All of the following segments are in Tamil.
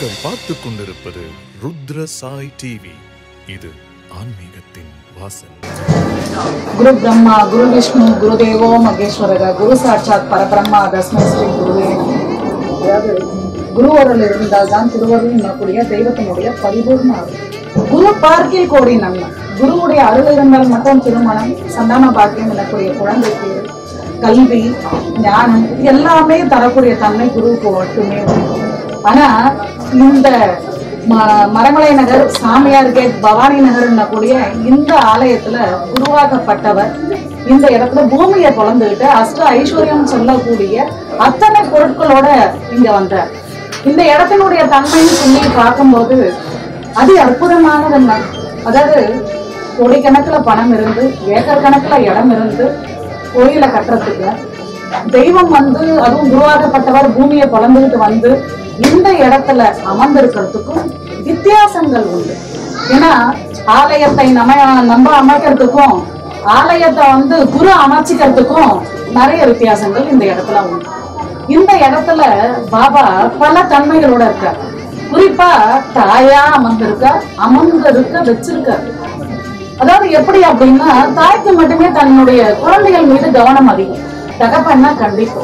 நீங்கள் பார்த்துக் கொண்டிருப்பது ருத்ர சாய் டிவி இது ஆன்மீகத்தின் வாசல் குரு பிரம்மா குரு விஷ்ணு குரு தேவோ மகேஸ்வரக குரு சாட்சாத் பரபிரம்மா தஸ்மை ஸ்ரீ குருவே அதாவது குருவருள் இருந்தால் தான் திருவருள் என்னக்கூடிய தெய்வத்தினுடைய பரிபூர்ண அருள் குரு பார்க்கில் கோடி நன்மை குருவுடைய அருள் இருந்தால் மட்டும் திருமணம் சந்தான பாக்கியம் எனக்கூடிய குழந்தை பேரு கல்வி ஞானம் இது எல்லாமே தரக்கூடிய தன்மை குருவுக்கு மட்டுமே உண்டு. ஆனா இந்த ம- மரமலை நகர் சாமியார் கேட் பவானி நகர் கூடிய இந்த ஆலயத்துல உருவாக்கப்பட்டவர் இந்த இடத்துல பூமியை பொழந்துகிட்டு அஷ்ட ஐஸ்வர்யம் சொல்லக்கூடிய அத்தனை பொருட்களோட இங்க வந்தார் இந்த இடத்தினுடைய தன்மைன்னு சொல்லி பார்க்கும்போது அதி அற்புதமானதுங்க அதாவது கோடிக்கணக்குல பணம் இருந்து ஏக்கர் கணக்குல இடம் இருந்து கோயிலை கட்டுறதுக்கு தெய்வம் வந்து அதுவும் உருவாக்கப்பட்டவர் பூமியை பொழந்துகிட்டு வந்து இந்த இடத்துல அமர்ந்திருக்கிறதுக்கும் வித்தியாசங்கள் உண்டு ஏன்னா ஆலயத்தை நம்ம நம்ம அமைக்கிறதுக்கும் ஆலயத்தை வந்து குரு அமைச்சிக்கிறதுக்கும் நிறைய வித்தியாசங்கள் இந்த இடத்துல உண்டு இந்த இடத்துல பாபா பல தன்மைகளோட இருக்கார் குறிப்பா தாயா அமர்ந்திருக்க அமர்ந்திருக்க வச்சிருக்காரு அதாவது எப்படி அப்படின்னா தாய்க்கு மட்டுமே தன்னுடைய குழந்தைகள் மீது கவனம் அதிகம் தகப்பன்னா கண்டிப்பா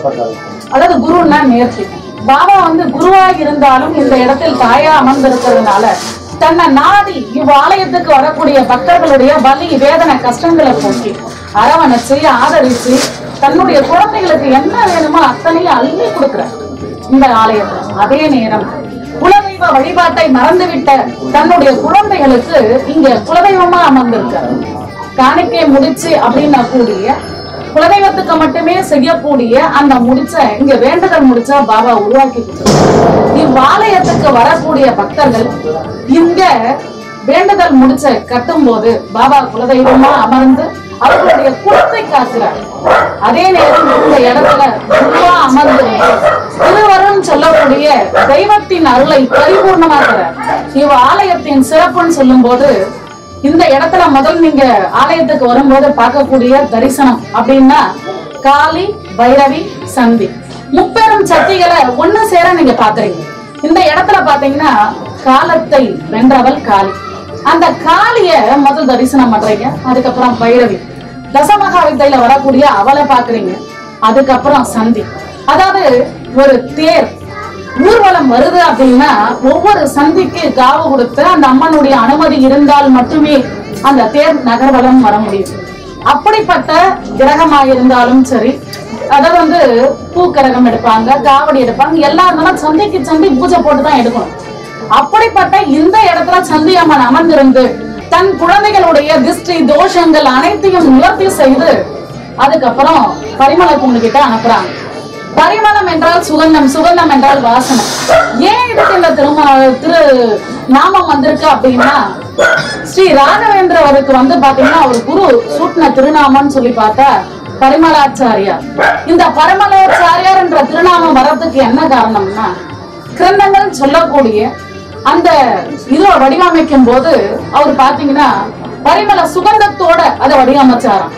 அதாவது குருன்னா நேர்த்தி பாபா வந்து குருவா இருந்தாலும் இந்த இடத்தில் தாயா அமர்ந்திருக்கிறதுனால தன்னை நாடி இவ்வாலயத்துக்கு வரக்கூடிய பக்தர்களுடைய வலி வேதனை கஷ்டங்களை போக்கி அரவணைச்சு ஆதரிச்சு தன்னுடைய குழந்தைகளுக்கு என்ன வேணுமோ அத்தனையும் அள்ளி கொடுக்கிறார் இந்த ஆலயத்துல அதே நேரம் குலதெய்வ வழிபாட்டை மறந்துவிட்ட தன்னுடைய குழந்தைகளுக்கு இங்க குலதெய்வமா அமர்ந்திருக்கார் காணிக்கை முடிச்சு அப்படின்னா கூடிய குலதெய்வத்துக்கு மட்டுமே செய்யக்கூடிய அந்த முடிச்ச இங்க வேண்டுதல் முடிச்சா பாபா உருவாக்கி கொடுத்தார் இவ்வாலயத்துக்கு வரக்கூடிய பக்தர்கள் இங்க வேண்டுதல் முடிச்ச கட்டும் போது பாபா குலதெய்வமா அமர்ந்து அவர்களுடைய குலத்தை காக்கிறார் அதே நேரம் இந்த இடத்துல குருவா அமர்ந்து திருவருன்னு சொல்லக்கூடிய தெய்வத்தின் அருளை பரிபூர்ணமாக்குறார் இவ் ஆலயத்தின் சிறப்புன்னு சொல்லும்போது இந்த இடத்துல முதல் நீங்க ஆலயத்துக்கு வரும்போது பார்க்கக்கூடிய தரிசனம் அப்படின்னா காளி பைரவி சந்தி முப்பெரும் சக்திகளை ஒண்ணு சேர நீங்க பாக்குறீங்க இந்த இடத்துல பாத்தீங்கன்னா காலத்தை வென்றவள் காளி அந்த காளிய முதல் தரிசனம் பண்றீங்க அதுக்கப்புறம் பைரவி தசமகா வித்தையில வரக்கூடிய அவளை பாக்குறீங்க அதுக்கப்புறம் சந்தி அதாவது ஒரு தேர் ஊர்வலம் வருது அப்படின்னா ஒவ்வொரு சந்திக்கு காவு கொடுத்து அந்த அம்மனுடைய அனுமதி இருந்தால் மட்டுமே அந்த தேர் நகர்வலம் வர முடியும் அப்படிப்பட்ட கிரகமாக இருந்தாலும் சரி அத வந்து பூக்கரகம் எடுப்பாங்க காவடி எடுப்பாங்க எல்லா இருந்தாலும் சந்தைக்கு சந்தை பூஜை போட்டு தான் எடுக்கணும் அப்படிப்பட்ட இந்த இடத்துல சந்தி அம்மன் அமர்ந்திருந்து தன் குழந்தைகளுடைய திஷ்டி தோஷங்கள் அனைத்தையும் நிவர்த்தி செய்து அதுக்கப்புறம் பரிமள பொண்ணு கிட்ட அனுப்புறாங்க பரிமளம் என்றால் சுகந்தம் சுகந்தம் என்றால் வாசனை ஏன் இதுக்கு இந்த திரும திரு நாமம் வந்திருக்கு அப்படின்னா ஸ்ரீ ராகவேந்திரவருக்கு வந்து பாத்தீங்கன்னா அவர் குரு சூட்டின திருநாமம்னு சொல்லி பார்த்தா பரிமளாச்சாரியார் இந்த பரிமளாச்சாரியார் என்ற திருநாமம் வர்றதுக்கு என்ன காரணம்னா கிரந்தங்கள் சொல்லக்கூடிய அந்த இதை வடிவமைக்கும் போது அவர் பாத்தீங்கன்னா பரிமள சுகந்தத்தோட அதை வடிவமைச்சாராம்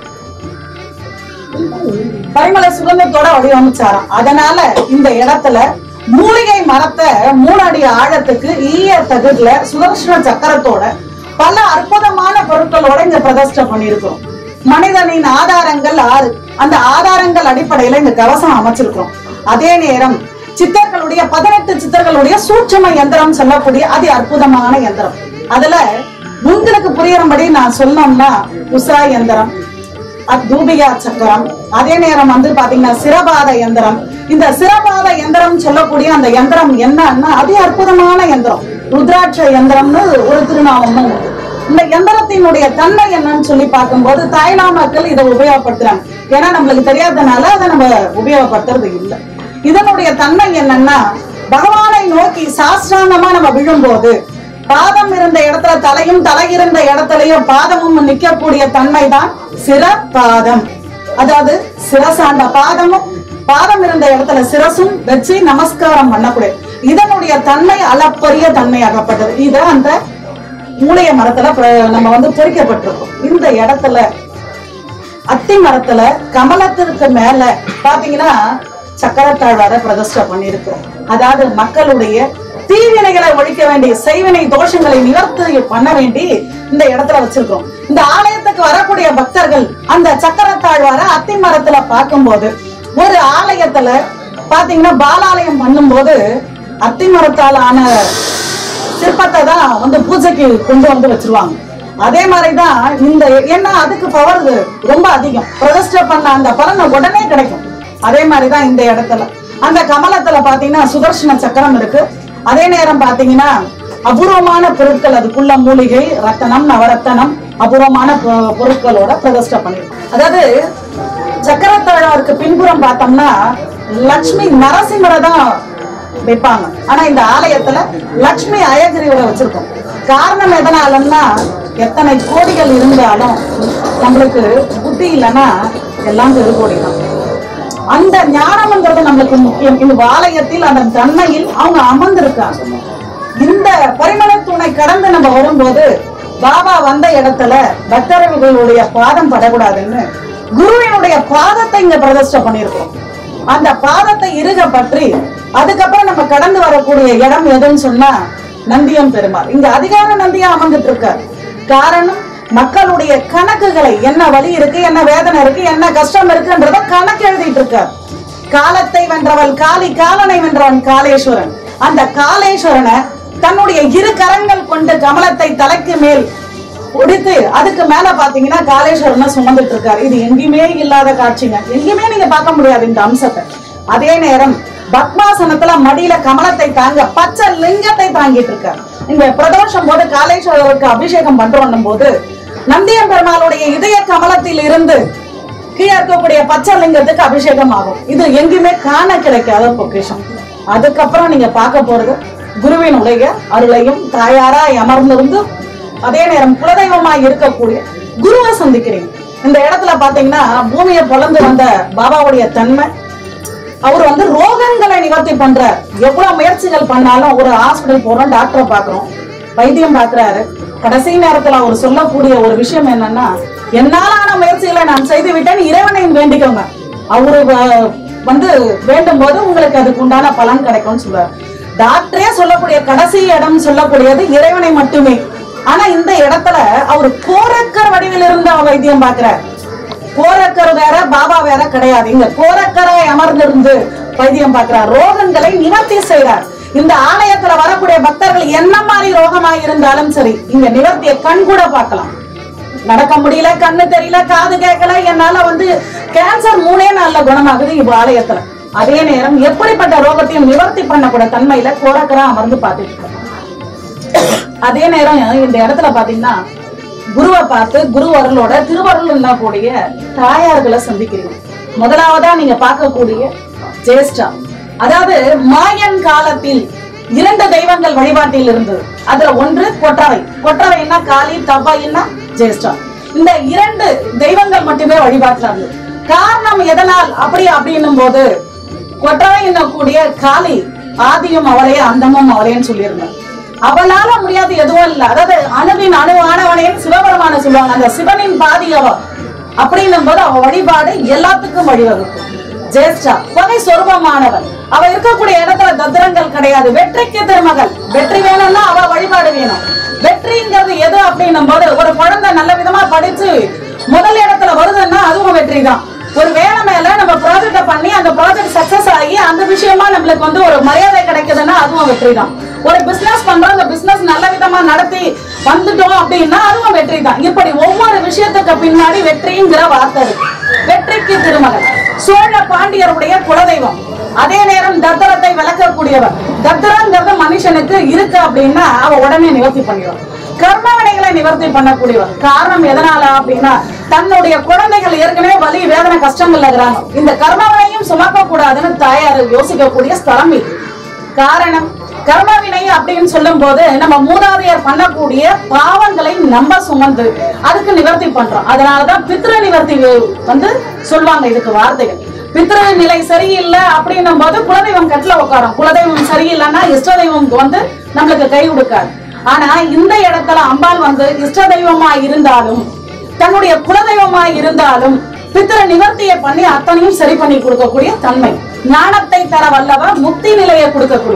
பரிமள சுகந்தத்தோட வடிவமைச்சாராம் அதனால இந்த இடத்துல மூலிகை மரத்தை மூணு அடி ஆழத்துக்கு ஈய தகுதுல சுதர்ஷன சக்கரத்தோட பல அற்புதமான பொருட்களோட இங்க பிரதிஷ்டை பண்ணியிருக்கிறோம் மனிதனின் ஆதாரங்கள் ஆறு அந்த ஆதாரங்கள் அடிப்படையில இங்க கவசம் அமைச்சிருக்கிறோம் அதே நேரம் சித்தர்களுடைய பதினெட்டு சித்தர்களுடைய சூட்சம யந்திரம் சொல்லக்கூடிய அதி அற்புதமான யந்திரம் அதுல உங்களுக்கு புரியறபடி நான் சொன்னோம்னா உஸ்ரா யந்திரம் அத் தூபிகா சக்கரம் அதே நேரம் வந்து பாத்தீங்கன்னா சிரபாத யந்திரம் இந்த சிரபாத யந்திரம் சொல்லக்கூடிய அந்த யந்திரம் என்னன்னா அதி அற்புதமான யந்திரம் ருத்ராட்ச யந்திரம்னு ஒரு திருநாமமும் உண்டு. இந்த யந்திரத்தினுடைய தன்மை என்னன்னு சொல்லி பார்க்கும்போது தாய்லா மக்கள் இதை உபயோகப்படுத்துறாங்க ஏன்னா நம்மளுக்கு தெரியாதனால அதை நம்ம உபயோகப்படுத்துறது இல்லை இதனுடைய தன்மை என்னன்னா பகவானை நோக்கி சாஸ்திராங்கமா நம்ம விழும்போது பாதம் இருந்த இடத்துல தலையும் தலை இருந்த இடத்துலயும் பாதமும் நிக்கக்கூடிய தன்மை தான் சிரபாதம் அதாவது சிரசாண்ட பாதமும் பாதம் இருந்த இடத்துல சிரசும் வச்சு நமஸ்காரம் பண்ணக்கூடிய இதனுடைய தன்மை அளப்பரிய தன்மையாகப்பட்டது இது அந்த மூளைய மரத்துல பிர- நம்ம வந்து பொறிக்கப்பட்டிருக்கோம் இந்த இடத்துல அத்தி மரத்துல கமலத்திற்கு மேல பாத்தீங்கன்னா சக்கரத்தாழ்வார பிரதிஷ்டை பண்ணியிருக்கிறோம் அதாவது மக்களுடைய தீவினைகளை ஒழிக்க வேண்டி செய்வினை தோஷங்களை நிவர்த்தி பண்ண வேண்டி இந்த இடத்துல வச்சிருக்கோம் இந்த ஆலயத்துக்கு வரக்கூடிய பக்தர்கள் அந்த சக்கரத்தாழ்வார அத்தி மரத்துல பார்க்கும்போது ஒரு ஆலயத்துல பாத்தீங்கன்னா பாலாலயம் பண்ணும்போது அத்தி மரத்தால் ஆன சிற்பத்தை தான் வந்து பூஜைக்கு கொண்டு வந்து வச்சிருவாங்க அதே மாதிரிதான் இந்த ஏன்னா அதுக்கு பவர் ரொம்ப அதிகம் பிரதிஷ்டை பண்ண அந்த பலன் உடனே கிடைக்கும் அதே மாதிரிதான் இந்த இடத்துல அந்த கமலத்துல பாத்தீங்கன்னா சுதர்சன சக்கரம் இருக்கு அதே நேரம் பாத்தீங்கன்னா அபூர்வமான பொருட்கள் அதுக்குள்ள மூலிகை ரத்தனம் நவரத்தனம் அபூர்வமான பொ- பொருட்களோட பிரதிஷ்டை பண்ணிருக்கோம் அதாவது சக்கரத்தாழ்வாருக்கு பின்புறம் பார்த்தோம்னா லட்சுமி நரசிம்மரை தான் வைப்பாங்க ஆனா இந்த ஆலயத்துல லட்சுமி அயகிரியோட வச்சிருக்கோம் காரணம் எதனாலன்னா எத்தனை கோடிகள் இருந்தாலும் நம்மளுக்கு புத்தி இல்லைன்னா எல்லாம் பெருகோடி தான் அந்த ஞானம்ன்றது நம்மளுக்கு முக்கியம் இந்த ஆலயத்தில் அந்த தன்மையில் அவங்க அமர்ந்திருக்காங்க இந்த பரிமள தூணை கடந்து நம்ம வரும்போது பாபா வந்த இடத்துல பக்தர்களுடைய பாதம் படக்கூடாதுன்னு குருவினுடைய பாதத்தை இங்க பிரதிஷ்டை பண்ணியிருக்கோம் அந்த பாதத்தை இறுக பற்றி அதுக்கப்புறம் நம்ம கடந்து வரக்கூடிய இடம் எதுன்னு சொன்னா நந்தியம் பெருமாள் இங்க அதிகார நந்தியா அமர்ந்துட்டு இருக்கார் காரணம் மக்களுடைய கணக்குகளை என்ன வலி இருக்கு என்ன வேதனை இருக்கு என்ன கஷ்டம் இருக்குன்றத கணக்கு எழுதிட்டு இருக்கார் காலத்தை வென்றவள் காளி காலனை வென்றவன் காளேஸ்வரன் அந்த காளேஸ்வரனை தன்னுடைய இரு கரங்கள் கொண்டு கமலத்தை தலைக்கு மேல் உடித்து அதுக்கு மேல பாத்தீங்கன்னா காளேஸ்வரனை சுமந்துட்டு இருக்காரு இது எங்கேயுமே இல்லாத காட்சிங்க எங்கேயுமே நீங்க பார்க்க முடியாது இந்த அம்சத்தை அதே நேரம் பத்மாசனத்துல மடியில கமலத்தை தாங்க பச்சை லிங்கத்தை தாங்கிட்டு இருக்காரு இங்க பிரதோஷம் போது காளேஸ்வரருக்கு அபிஷேகம் பண்றோம் போது நந்தியம் பெருமாளுடைய இதய கமலத்தில் இருந்து கீழே இருக்கக்கூடிய பச்சை லிங்கத்துக்கு அபிஷேகம் ஆகும் இது எங்கேயுமே காண கிடைக்காத பொக்கிஷம் அதுக்கப்புறம் நீங்க பார்க்க போறது குருவினுடைய அருளையும் தாயாராய் அமர்ந்திருந்து அதே நேரம் குலதெய்வமாய் இருக்கக்கூடிய குருவை சந்திக்கிறீங்க இந்த இடத்துல பாத்தீங்கன்னா பூமியை பொழந்து வந்த பாபாவுடைய தன்மை அவர் வந்து ரோகங்களை நிவர்த்தி பண்றார் எவ்வளவு முயற்சிகள் பண்ணாலும் ஒரு ஹாஸ்பிடல் போறோம் டாக்டரை பாக்குறோம் வைத்தியம் பாக்குறாரு கடைசி நேரத்துல அவர் சொல்லக்கூடிய ஒரு விஷயம் என்னன்னா என்னாலான முயற்சிகளை நான் செய்து விட்டேன் இறைவனையும் வேண்டிக்கோங்க அவரு வ- வந்து வேண்டும் போது உங்களுக்கு அதுக்கு உண்டான பலன் கிடைக்கும்னு சொல்றாரு டாக்டரே சொல்லக்கூடிய கடைசி இடம் சொல்லக்கூடியது இறைவனை மட்டுமே ஆனா இந்த இடத்துல அவர் கோரக்கர் வடிவில் இருந்து அவர் வைத்தியம் பாக்குறார் கோரக்கர் வேற பாபா வேற கிடையாது இங்க கோரக்கரை அமர்ந்திருந்து வைத்தியம் பார்க்கிறார் ரோகங்களை நிவர்த்தி செய்றார் இந்த ஆலயத்துல வரக்கூடிய பக்தர்கள் என்ன மாதிரி ரோகமா இருந்தாலும் சரி இங்க நிவர்த்திய கண் கூட பார்க்கலாம் நடக்க முடியல கண்ணு தெரியல காது கேட்கல என்னால வந்து கேன்சர் மூணே நாள்ல குணமாகுது இவ் ஆலயத்துல அதே நேரம் எப்படிப்பட்ட ரோகத்தையும் நிவர்த்தி பண்ணக்கூடிய தன்மையில கோரக்கரா அமர்ந்து பார்த்துட்டு இருக்காங்க அதே நேரம் இந்த இடத்துல பாத்தீங்கன்னா குருவை பார்த்து குருவர்களோட திருவருள் கூடிய தாயார்களை சந்திக்கிறீங்க முதலாவதா நீங்க பார்க்கக்கூடிய ஜேஷ்டா அதாவது மாயன் காலத்தில் இரண்டு தெய்வங்கள் வழிபாட்டில் இருந்தது அதுல ஒன்று கொற்றவை கொற்றவைன்னா காளி தவ்வாயின்னா ஜேஷ்டா இந்த இரண்டு தெய்வங்கள் மட்டுமே வழிபாட்டுல இருந்தது காரணம் எதனால் அப்படி அப்படின்னும் போது கொற்றவை என்னக்கூடிய காளி ஆதியும் அவளே அந்தமும் அவளேன்னு சொல்லியிருந்தார் அவளால முடியாது எதுவும் இல்ல அதாவது அணுவின் அணு ஆனவனையும் சிவபெருமான சொல்லுவாங்க அந்த சிவனின் பாதி அவ அப்படின்னும் போது அவ வழிபாடு எல்லாத்துக்கும் வழிவகுக்கும் ஜேஷ்டா பகை சொருபமானவள் அவ இருக்கக்கூடிய இடத்துல தத்திரங்கள் கிடையாது வெற்றிக்கு திருமகள் வெற்றி வேணும்னா அவ வழிபாடு வேணும் வெற்றிங்கிறது எது அப்படின்னும் போது ஒரு குழந்தை நல்ல விதமா படிச்சு முதல் இடத்துல வருதுன்னா அதுவும் வெற்றி தான் ஒரு வேலை மேல நம்ம ப்ராஜெக்ட பண்ணி அந்த ப்ராஜெக்ட் சக்சஸ் ஆகி அந்த விஷயமா நம்மளுக்கு வந்து ஒரு மரியாதை கிடைக்குதுன்னா அதுவும் வெற்றி தான் ஒரு பிசினஸ் பண்றோம் அந்த பிசினஸ் நல்ல விதமா நடத்தி வந்துட்டோம் அப்படின்னா அதுவும் வெற்றி தான் இப்படி ஒவ்வொரு விஷயத்துக்கு பின்னாடி வெற்றிங்கிற வார்த்தை இருக்கு வெற்றிக்கு திருமகள் சோழ பாண்டியருடைய குலதெய்வம் அதே நேரம் தத்திரத்தை விளக்கக்கூடியவர் தத்திரங்கிறது மனுஷனுக்கு இருக்கு அப்படின்னா அவ உடனே நிவர்த்தி பண்ணிடுவான் கர்மவினைகளை நிவர்த்தி பண்ணக்கூடியவர் காரணம் எதனால அப்படின்னா தன்னுடைய குழந்தைகள் ஏற்கனவே வலி வேதனை கஷ்டங்கள்ல இருக்கிறாங்க இந்த கர்மவினையும் சுமக்க கூடாதுன்னு தாயார் யோசிக்கக்கூடிய ஸ்தலம் இது காரணம் கர்மவினை அப்படின்னு சொல்லும் போது நம்ம மூதாதையர் பண்ணக்கூடிய பாவங்களை நம்ம சுமந்து அதுக்கு நிவர்த்தி பண்றோம் அதனாலதான் பித்ரு நிவர்த்தி வந்து சொல்லுவாங்க இதுக்கு வார்த்தைகள் பித்ரு நிலை சரியில்லை அப்படின்னும் போது குலதெய்வம் கட்டில உட்காரும் குலதெய்வம் சரியில்லைன்னா இஷ்ட தெய்வம் வந்து நம்மளுக்கு கை கொடுக்காது ஆனா இந்த இடத்துல அம்பாள் வந்து இஷ்ட தெய்வமா இருந்தாலும் தன்னுடைய குலதெய்வமா இருந்தாலும் பித்திர நிவர்த்தியை பண்ணி அத்தனையும் சரி பண்ணி கொடுக்கக்கூடிய தன்மை ஞானத்தை தர வல்லவர் முக்தி நிலையை கொடுக்கக்கூடியவர்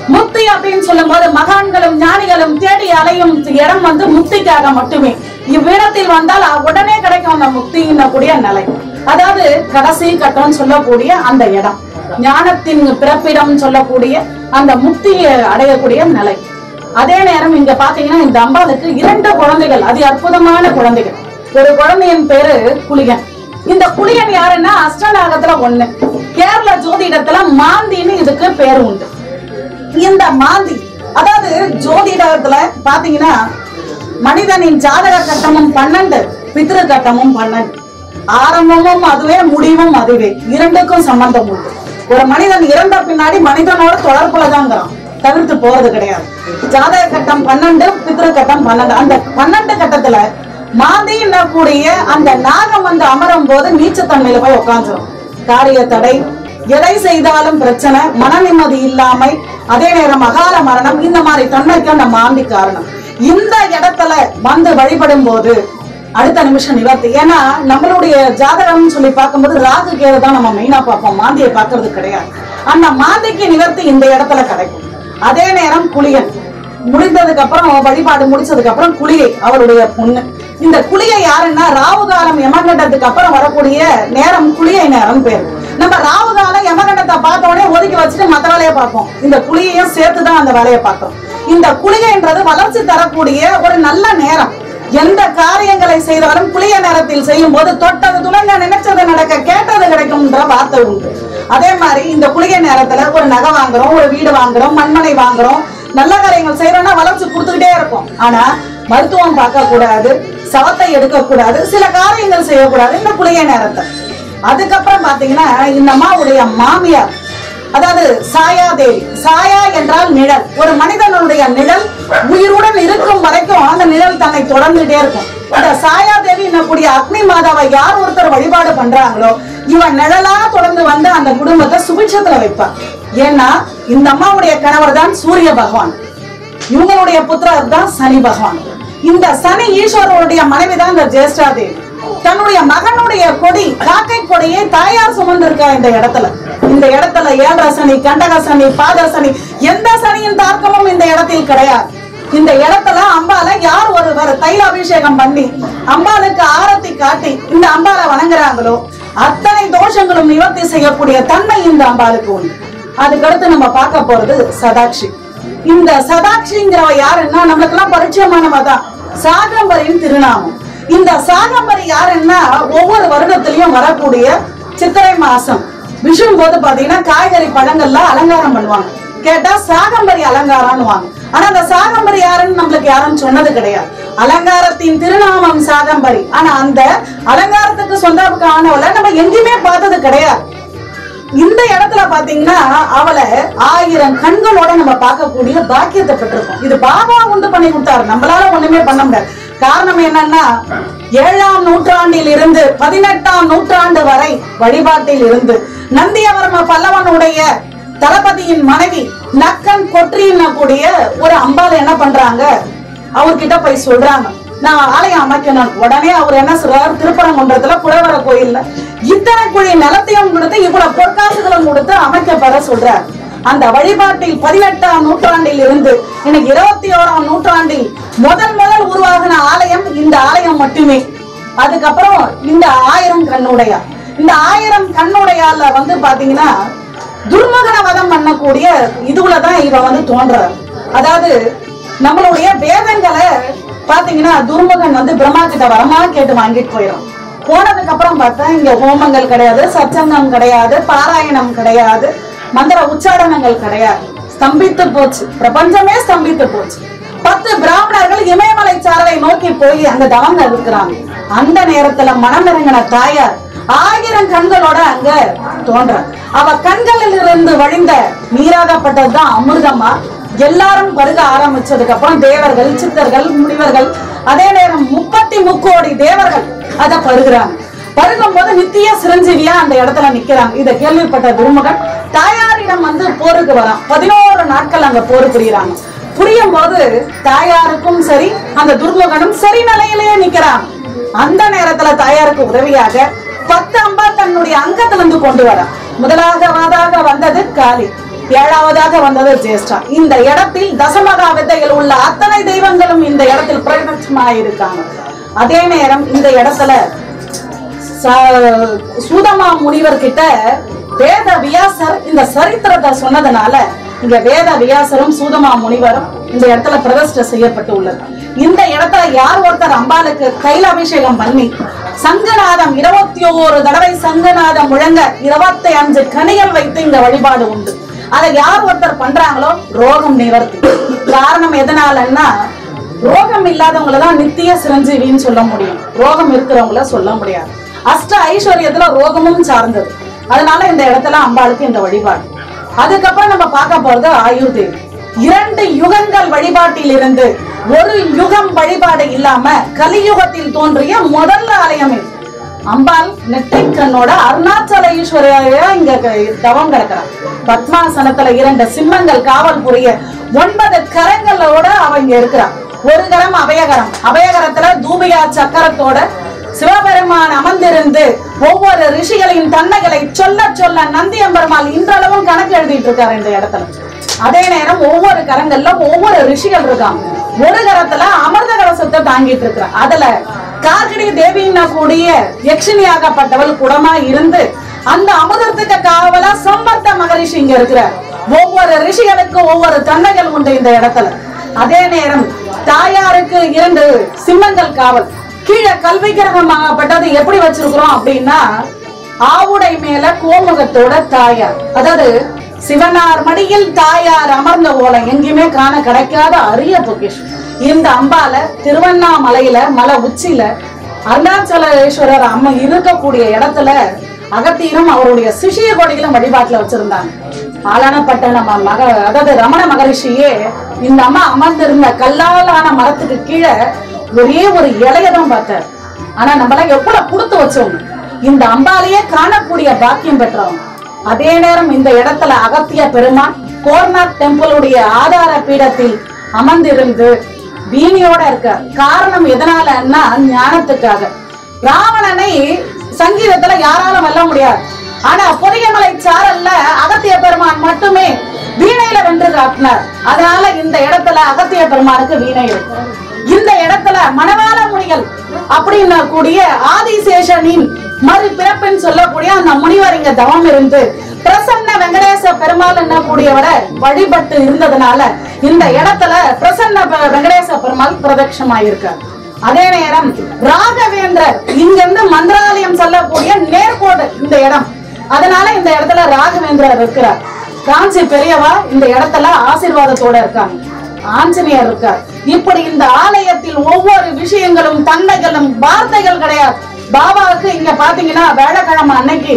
முக்தி அப்படின்னு சொல்லும்போது மகான்களும் ஞானிகளும் தேடி அலையும் இடம் வந்து முக்திக்காக மட்டுமே இவ்விடத்தில் வந்தால் அ- உடனே கிடைக்கும் அந்த முக்தியின் கூடிய நிலை அதாவது கடைசி கட்டம்னு சொல்லக்கூடிய அந்த இடம் ஞானத்தின் பிறப்பிடம் சொல்லக்கூடிய அந்த முக்தியை அடையக்கூடிய நிலை அதே நேரம் இங்க பாத்தீங்கன்னா இந்த அம்பாளுக்கு இரண்டு குழந்தைகள் அதி அற்புதமான குழந்தைகள் ஒரு குழந்தையின் பேரு குளிகன் இந்த குளிகன் யாருன்னா அஷ்டநாகத்துல ஒண்ணு கேரள ஜோதிடத்துல மாந்தின்னு இதுக்கு பேர் உண்டு இந்த மாந்தி அதாவது ஜோதிடத்துல பாத்தீங்கன்னா மனிதனின் ஜாதக கட்டமும் பன்னெண்டு பித்ரு கட்டமும் பன்னெண்டு ஆரம்பமும் அதுவே முடிவும் அதுவே இரண்டுக்கும் சம்பந்தம் உண்டு ஒரு மனிதன் இறந்த பின்னாடி மனிதனோட தொடர்புல தாங்கிறான் தவிர்த்து போறது கிடையாது ஜாதக கட்டம் பன்னெண்டு பித்ரு கட்டம் பன்னெண்டு அந்த பன்னெண்டு கட்டத்துல மாந்தி கூடிய அந்த நாகம் வந்து அமரும் போது நீச்சத்தன்மையில போய் உட்காந்துரும் காரிய தடை எதை செய்தாலும் பிரச்சனை மன நிம்மதி இல்லாமை அதே நேரம் அகால மரணம் இந்த மாதிரி தன்மைக்கு அந்த மாந்தி காரணம் இந்த இடத்துல வந்து வழிபடும் போது அடுத்த நிமிஷம் நிவர்த்தி ஏன்னா நம்மளுடைய ஜாதகம்னு சொல்லி பார்க்கும்போது ராகு கேது தான் நம்ம மெயினா பார்ப்போம் மாந்தியை பார்க்கிறது கிடையாது அந்த மாந்திக்கு நிவர்த்தி இந்த இடத்துல கிடைக்கும் அதே நேரம் குளியன் முடிந்ததுக்கு அப்புறம் வழிபாடு முடிச்சதுக்கு அப்புறம் குளிகை அவருடைய பொண்ணு இந்த குளிகை யாருன்னா ராவு காலம் யமகண்டத்துக்கு அப்புறம் வரக்கூடிய நேரம் குளிகை நேரம் பேரு நம்ம ராவு காலம் யமகண்டத்தை பார்த்த உடனே ஒதுக்கி வச்சுட்டு மத்த வேலையை பார்ப்போம் இந்த குளியையும் சேர்த்து தான் அந்த வேலையை பார்க்கிறோம் இந்த குளிகைன்றது வளர்ச்சி தரக்கூடிய ஒரு நல்ல நேரம் எந்த காரியங்களை செய்தாலும் குளிய நேரத்தில் செய்யும் போது தொட்டது துணங்க நினைச்சது நடக்க கேட்டது கிடைக்கும்ன்ற வார்த்தை உண்டு அதே மாதிரி இந்த குளிகை நேரத்துல ஒரு நகை வாங்குறோம் ஒரு வீடு வாங்குறோம் மண்மனை வாங்குறோம் நல்ல காரியங்கள் செய்யறோம்னா வளர்ச்சி கொடுத்துக்கிட்டே இருக்கும் ஆனா மருத்துவம் பார்க்க கூடாது சவத்தை எடுக்க கூடாது சில காரியங்கள் செய்யக்கூடாது இந்த குளிகை நேரத்தை அதுக்கப்புறம் பாத்தீங்கன்னா இந்த அம்மாவுடைய மாமியார் அதாவது சாயா தேவி சாயா என்றால் நிழல் ஒரு மனிதனுடைய நிழல் உயிருடன் இருக்கும் வரைக்கும் அந்த நிழல் தன்னை தொடர்ந்துட்டே இருக்கும் இந்த சாயா தேவி என்னக்கூடிய அக்னி மாதாவை யார் ஒருத்தர் வழிபாடு பண்றாங்களோ இவன் நிழலா தொடர்ந்து வந்து அந்த குடும்பத்தை சுபிட்சத்துல வைப்பான் ஏன்னா இந்த அம்மாவுடைய கணவர் தான் சூரிய பகவான் இவங்களுடைய புத்திரர் தான் சனி பகவான் இந்த சனி ஈஸ்வரனுடைய மனைவி தான் இந்த ஜேஷ்டா தேவி தன்னுடைய மகனுடைய கொடி காக்கை கொடியை தாயார் சுமந்திருக்கா இந்த இடத்துல இந்த இடத்துல ஏழரை சனி கண்டக சனி பாத சனி எந்த சனியின் தாக்கமும் இந்த இடத்தில் கிடையாது இந்த இடத்துல அம்பால யார் ஒருவர் தைல அபிஷேகம் பண்ணி அம்பாளுக்கு ஆரத்தி காட்டி இந்த அம்பாலை வணங்குறாங்களோ அத்தனை தோஷங்களும் நிவர்த்தி செய்யக்கூடிய தன்மை இந்த அம்பாளுக்கு உண்டு அதுக்கடுத்து நம்ம பார்க்க போறது சதாட்சி இந்த சதாட்சிங்கிறவ யாருன்னா நம்மளுக்கு எல்லாம் பரிச்சயமானவ தான் சாகம்பரின் திருநாமம் இந்த சாகம்பரி யாருன்னா ஒவ்வொரு வருடத்திலயும் வரக்கூடிய சித்திரை மாசம் விஷும் போது பாத்தீங்கன்னா காய்கறி பழங்கள்ல அலங்காரம் பண்ணுவாங்க கேட்டா சாகம்பரி அலங்காரம்னு வாங்க ஆனா அந்த சாகம்பரி யாருன்னு நம்மளுக்கு யாரும் சொன்னது கிடையாது அலங்காரத்தின் திருநாமம் சாகம்பரி ஆனா அந்த அலங்காரத்துக்கு சொந்தக்கானவளை நம்ம எங்கேயுமே பார்த்தது கிடையாது இந்த இடத்துல பாத்தீங்கன்னா அவளை ஆயிரம் கண்களோட நம்ம பார்க்கக்கூடிய பாக்கியத்தை பெற்றிருக்கோம் இது பாபா உண்டு பண்ணி கொடுத்தாரு நம்மளால ஒண்ணுமே பண்ண முடியாது காரணம் என்னன்னா ஏழாம் நூற்றாண்டில் இருந்து பதினெட்டாம் நூற்றாண்டு வரை வழிபாட்டில் இருந்து நந்தியவர்ம பல்லவனுடைய தளபதியின் மனைவி நக்கன் கொற்றின கூடிய ஒரு அம்பாள் என்ன பண்றாங்க அவர்கிட்ட போய் சொல்றாங்க நான் ஆலயம் அமைக்கணும் உடனே அவர் என்ன சொல்றாரு திருப்பரங்குன்றத்துல குடவர கோயில்ல இத்தனை குழி நிலத்தையும் கொடுத்து இவ்வளவு பொற்காசுகளும் கொடுத்து அமைக்க பெற சொல்றார் அந்த வழிபாட்டில் பதினெட்டாம் நூற்றாண்டில் இருந்து இன்னைக்கு இருபத்தி ஓராம் நூற்றாண்டில் முதல் முதல் உருவாகின ஆலயம் இந்த ஆலயம் மட்டுமே அதுக்கப்புறம் இந்த ஆயிரம் கண்ணுடையா இந்த ஆயிரம் கண்ணுடையால வந்து பாத்தீங்கன்னா துர்மகன வதம் பண்ணக்கூடிய இதுல தான் இவ வந்து தோன்றார் அதாவது நம்மளுடைய வேதங்களை பாத்தீங்கன்னா துர்முகன் வந்து பிரம்மா கிட்ட வரமா கேட்டு வாங்கிட்டு போயிடும் போனதுக்கு அப்புறம் பார்த்தா இங்க ஹோமங்கள் கிடையாது சச்சங்கம் கிடையாது பாராயணம் கிடையாது மந்திர உச்சாரணங்கள் கிடையாது ஸ்தம்பித்து போச்சு பிரபஞ்சமே ஸ்தம்பித்து போச்சு பத்து பிராமணர்கள் இமயமலை சாரலை நோக்கி போய் அங்க தவங்க இருக்கிறாங்க அந்த நேரத்துல மனமிறங்கின தாயார் ஆயிரம் கண்களோட அங்க தோன்ற அவ கண்களில் இருந்து வழிந்த நீராகப்பட்டதுதான் அமிர்தமா எல்லாரும் பருக ஆரம்பிச்சதுக்கு அப்புறம் தேவர்கள் சித்தர்கள் முனிவர்கள் அதே நேரம் முப்பத்தி முக்கோடி தேவர்கள் அத பருகுறாங்க பருகும் போது நித்திய சிரஞ்சீவியா அந்த இடத்துல நிக்கிறாங்க இத கேள்விப்பட்ட துருமகன் தாயாரிடம் வந்து போருக்கு வரான் பதினோரு நாட்கள் அங்க போர் புரியுறாங்க புரியும் போது தாயாருக்கும் சரி அந்த துர்முகனும் சரி நிலையிலேயே நிக்கிறான் அந்த நேரத்துல தாயாருக்கு உதவியாக பத்து அம்பா தன்னுடைய அங்கத்திலிருந்து கொண்டு வர முதலாக வாதாக வந்தது காளி ஏழாவதாக வந்தது ஜேஷ்டா இந்த இடத்தில் தசமகா வித்தையில் உள்ள அத்தனை தெய்வங்களும் இந்த இடத்தில் பிரதட்சமாயிருக்காங்க அதே நேரம் இந்த இடத்துல ச- சூதமா முனிவர் கிட்ட வேத வியாசர் இந்த சரித்திரத்தை சொன்னதுனால இங்க வேத வியாசரும் சூதமா முனிவரும் இந்த இடத்துல பிரதிஷ்டை செய்யப்பட்டு உள்ளது இந்த இடத்துல யார் ஒருத்தர் அம்பாளுக்கு தைல அபிஷேகம் பண்ணி சங்கநாதம் இருபத்தி ஓரு தடவை சங்கநாதம் முழங்க இருபத்தி அஞ்சு கனிகள் வைத்து இந்த வழிபாடு உண்டு அதை யார் ஒருத்தர் பண்றாங்களோ ரோகம் நிவர்த்தி காரணம் எதனாலன்னா ரோகம் இல்லாதவங்கள தான் நித்திய சிரஞ்சீவின்னு சொல்ல முடியும் ரோகம் இருக்கிறவங்கள சொல்ல முடியாது அஷ்ட ஐஸ்வர்யத்துல ரோகமும் சார்ந்தது அதனால இந்த இடத்துல அம்பாளுக்கு இந்த வழிபாடு அதுக்கப்புறம் நம்ம பார்க்க போறது ஆயுர்தேவி இரண்டு யுகங்கள் வழிபாட்டில் இருந்து ஒரு யுகம் வழிபாடு இல்லாம கலியுகத்தில் தோன்றிய முதல் ஆலயம் இது அம்பாள் நெற்றிக்கண்ணோட அருணாச்சல ஈஸ்வரையா இங்க க- தவம் கிடக்குறான் பத்மாசனத்துல இரண்டு சிம்மங்கள் காவல் புரிய ஒன்பது கரங்களோட அவ இங்க இருக்கிறா ஒரு கரம் அபயகரம் அபயகரத்துல தூபியா சக்கரத்தோட சிவபெருமான் அமர்ந்திருந்து ஒவ்வொரு ரிஷிகளின் தன்மைகளை சொல்ல சொல்ல நந்தி அம்பெருமாள் இன்றளவும் கணக்கு எழுதிட்டு இருக்காரு இந்த இடத்துல அதே நேரம் ஒவ்வொரு கரங்கள்ல ஒவ்வொரு ரிஷிகள் இருக்காங்க ஒரு கரத்துல அமிர்த கலசத்தை தாங்கிட்டு இருக்கிற அதுல கார்கிடி தேவின்னா கூடிய யக்ஷினியாகப்பட்டவள் குடமா இருந்து அந்த அமிர்தத்துக்கு காவலா சம்பர்த்த மகரிஷி இங்க இருக்கிறார் ஒவ்வொரு ரிஷிகளுக்கு ஒவ்வொரு தன்மைகள் உண்டு இந்த இடத்துல அதே நேரம் தாயாருக்கு இரண்டு சிம்மங்கள் காவல் கீழே கல்வி கிரகமாகப்பட்டது எப்படி வச்சிருக்கிறோம் அப்படின்னா ஆவுடை மேல கோமுகத்தோட தாயார் அதாவது சிவனார் மடியில் தாயார் அமர்ந்த ஓலை எங்கேயுமே காண கிடைக்காத அரிய பொக்கிஷம் இந்த அம்பால திருவண்ணாமலையில மலை உச்சியில அருணாச்சலேஸ்வரர் அம்மா இருக்கக்கூடிய இடத்துல அகத்தியரும் அவருடைய சிஷிய கொடிகளும் வழிபாட்டுல வச்சிருந்தாங்க ஆளானப்பட்ட நம்ம மக அதாவது ரமண மகரிஷியே இந்த அம்மா அமர்ந்திருந்த கல்லாலான மரத்துக்கு கீழே ஒரே ஒரு இலைய தான் பார்த்தார் ஆனா நம்மளாம் எவ்வளவு கொடுத்து வச்சவங்க இந்த அம்பாலேயே காணக்கூடிய பாக்கியம் பெற்றவங்க அதே நேரம் இந்த இடத்துல அகத்திய பெருமான் கோர்நாத் டெம்பிளுடைய ஆதார பீடத்தில் அமர்ந்திருந்து வீணியோட இருக்கார் காரணம் எதனாலன்னா ஞானத்துக்காக ராவணனை சங்கீதத்துல யாராலும் வெல்ல முடியாது ஆனா பொதியமலை சாரல்ல அகத்திய பெருமான் மட்டுமே வீணையில வென்று காட்டினார் அதனால இந்த இடத்துல அகத்திய பெருமானுக்கு வீணை இருக்கு இந்த இடத்துல மணவாள முனிகள் அப்படின்னா கூடிய ஆதிசேஷனின் மறு பிறப்புன்னு சொல்லக்கூடிய அந்த முனிவர் இங்க தவம் இருந்து பிரசன்ன வெங்கடேச பெருமாள் என்ன கூடியவரை வழிபட்டு இருந்ததுனால இந்த இடத்துல பிரசன்ன பெ- வெங்கடேச பெருமாள் பிரதட்சமாயிருக்கார் அதே நேரம் ராகவேந்திரர் இங்க இருந்து மந்திராலயம் செல்லக்கூடிய நேர்கோடு இந்த இடம் அதனால இந்த இடத்துல ராகவேந்திரர் இருக்கிறார் காஞ்சி பெரியவா இந்த இடத்துல ஆசீர்வாதத்தோட இருக்காங்க ஆஞ்சநேயர் இருக்கார் இப்படி இந்த ஆலயத்தில் ஒவ்வொரு விஷயங்களும் தன்மைகளும் வார்த்தைகள் கிடையாது பாபாவுக்கு இங்க பாத்தீங்கன்னா வேலைக்கிழமை அன்னைக்கு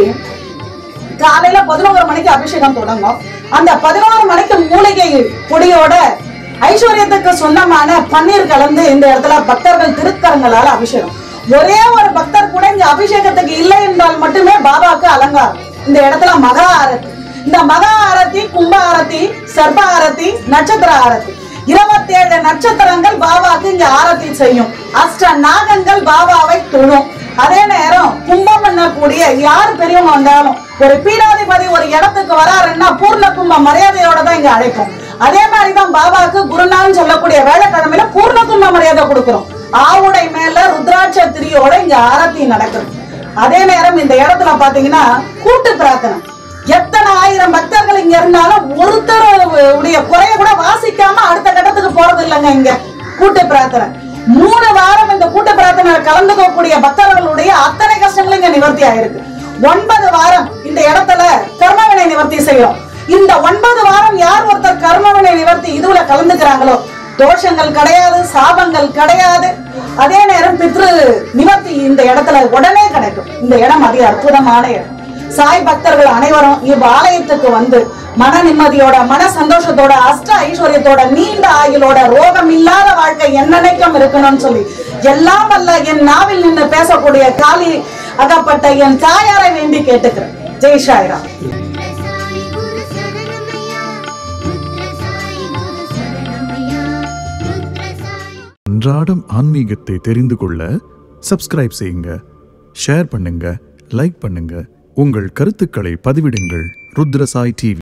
காலையில பதினோரு மணிக்கு அபிஷேகம் தொடங்கும் அந்த பதினோரு மணிக்கு மூலிகை பொடியோட ஐஸ்வர்யத்துக்கு சொந்தமான பன்னீர் கலந்து இந்த இடத்துல பக்தர்கள் திருக்கரங்களால அபிஷேகம் ஒரே ஒரு பக்தர் கூட இங்க அபிஷேகத்துக்கு இல்லை என்றால் மட்டுமே பாபாவுக்கு அலங்காரம் இந்த இடத்துல மகா ஆரத்தி இந்த மகா ஆரத்தி கும்ப ஆரத்தி சர்ப ஆரத்தி நட்சத்திர ஆரத்தி இருபத்தேழு நட்சத்திரங்கள் பாபாவுக்கு இங்க ஆரத்தி செய்யும் அஷ்ட நாகங்கள் பாபாவை தொழும் அதே நேரம் கும்பம் பண்ணக்கூடிய யார் பெரியவங்க வந்தாலும் ஒரு பீடாதிபதி ஒரு இடத்துக்கு வராருன்னா பூர்ண கும்ப மரியாதையோட தான் இங்க அழைப்போம் அதே மாதிரிதான் பாபாவுக்கு குருநான்னு சொல்லக்கூடிய வேலைக்கிழமையில பூர்ண கும்ப மரியாதை கொடுக்கிறோம் ஆவுடை மேல ருத்ராட்ச திரியோட இங்க ஆரத்தி நடக்குது அதே நேரம் இந்த இடத்துல பாத்தீங்கன்னா கூட்டு பிரார்த்தனை எத்தனை ஆயிரம் பக்தர்கள் இங்க இருந்தாலும் ஒருத்தர் உடைய குறைய கூட வாசிக்காம அடுத்த கட்டத்துக்கு போறது இல்லைங்க இங்க கூட்டு பிரார்த்தனை மூணு வாரம் இந்த கூட்டு பிரார்த்தனை கலந்துக்கக்கூடிய பக்தர்களுடைய அத்தனை கஷ்டங்களும் இங்க நிவர்த்தி ஆயிருக்கு ஒன்பது வாரம் இந்த இடத்துல கர்மவினை நிவர்த்தி செய்யும் இந்த ஒன்பது வாரம் யார் ஒருத்தர் கர்மவினை நிவர்த்தி இதுல கலந்துக்கிறாங்களோ தோஷங்கள் கிடையாது சாபங்கள் கிடையாது அதே நேரம் பித்ரு நிவர்த்தி இந்த இடத்துல உடனே கிடைக்கும் இந்த இடம் அதி அற்புதமான இடம் சாய் பக்தர்கள் அனைவரும் இவ் ஆலயத்துக்கு வந்து மன நிம்மதியோட மன சந்தோஷத்தோட அஷ்ட ஐஸ்வர்யத்தோட நீண்ட ஆயுளோட ரோகம் இல்லாத வாழ்க்கை என்னென்னைக்கும் இருக்கணும்னு சொல்லி எல்லாம் வல்ல என் நாவில் நின்று பேசக்கூடிய காலி அகப்பட்ட என் தாயாரை வேண்டி கேட்டுக்கிறேன் ஜெய் சாய்ராம் ருத்ரசாயி குரு சரணமையா ருத்ரசாயி குரு சரணமையா ருத்ரசாயி அன்றாடம் ஆன்மீகத்தை தெரிந்து கொள்ள சப்ஸ்கிரைப் செய்யுங்க ஷேர் பண்ணுங்க லைக் பண்ணுங்க உங்கள் கருத்துக்களை பதிவிடுங்கள் ருத்ரசாய் டிவி